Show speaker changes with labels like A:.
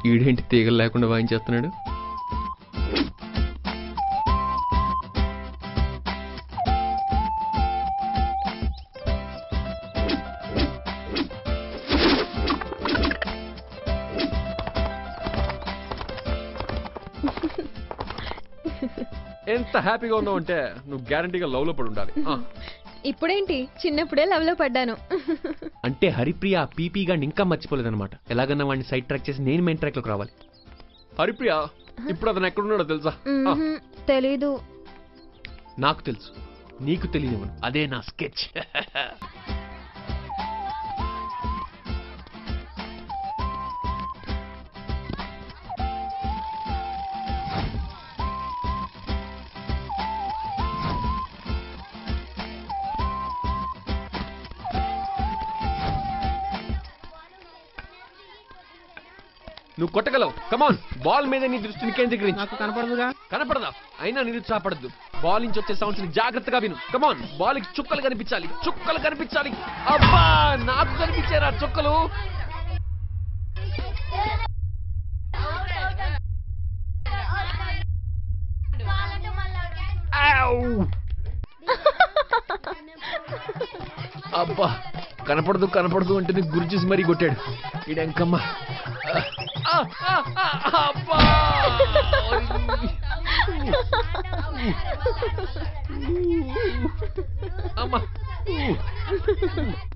A: ఈడేంటి తీగలు లేకుండా వాయించేస్తున్నాడు ఎంత హ్యాపీగా ఉన్నావు అంటే నువ్వు గ్యారంటీగా లవ్ లో పడి ఉండాలి ఆ.
B: ఇప్పుడేంటి చిన్నప్పుడే లవ్ లో పడ్డాను
A: అంటే హరిప్రియ ఆ పీపీ గాడిని ఇంకా మర్చిపోలేదన్నమాట ఎలాగన్నా వాడిని సైడ్ ట్రాక్ చేసి నేను మెయిన్ ట్రాక్ లోకి రావాలి హరిప్రియ ఇప్పుడు అతను ఎక్కడున్నాడో తెలుసా ఆ,
B: మ్మ్హ్మ్, తెలీదు
A: నాకు తెలుసు నీకు తెలియదు అదే నా స్కెచ్ నువ్వు కొట్టగలవు కమాన్ బాల్ మీద నీ దృష్టిని కేంద్రీకరించు
C: నాకు కనపడదుగా
A: కనపడదా అయినా నిరుత్సాహపడద్దు బాల్ నుంచి వచ్చే సౌండ్స్ ని జాగ్రత్తగా విను కమాన్ బాల్ కి చుక్కలు కనిపించాలి చుక్కలు కనిపించాలి అబ్బా నాకు కనిపించారా చుక్కలు ఆవ్! అబ్బా కనపడదు కనపడదు అంటే నీకు గురి చూసి మరీ కొట్టాడు ఈడెంకమ్మ ఆ, ఆ, ఆ, అబ్బా అమ్మా